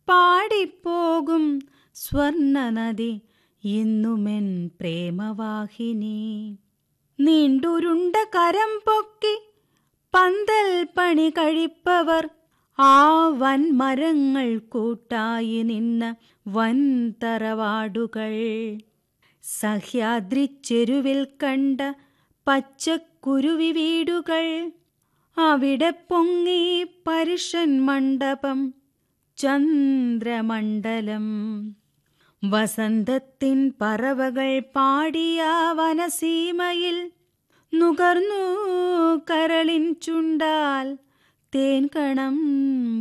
പാടിപ്പോകും സ്വർണനദി ഇന്നുമെൻ പ്രേമവാഹിനി നീണ്ടുരുണ്ട കരം പൊക്കി പന്തൽ പണി കഴിപ്പവർ ആ വൻമരങ്ങൾ കൂട്ടായി നിന്ന വൻ തറവാടുകൾ സഹ്യാദ്രി ചെരുവിൽ കണ്ട പച്ചക്കുരുവി വീടുകൾ അവിടെ പൊങ്ങി പരുഷൻ മണ്ഡപം ചന്ദ്രമണ്ഡലം വസന്തത്തിൻ പറവകൾ പാടിയ വനസീമയിൽ നുകർന്നു കരളിൻ ചുണ്ടാൽ തേൻകണം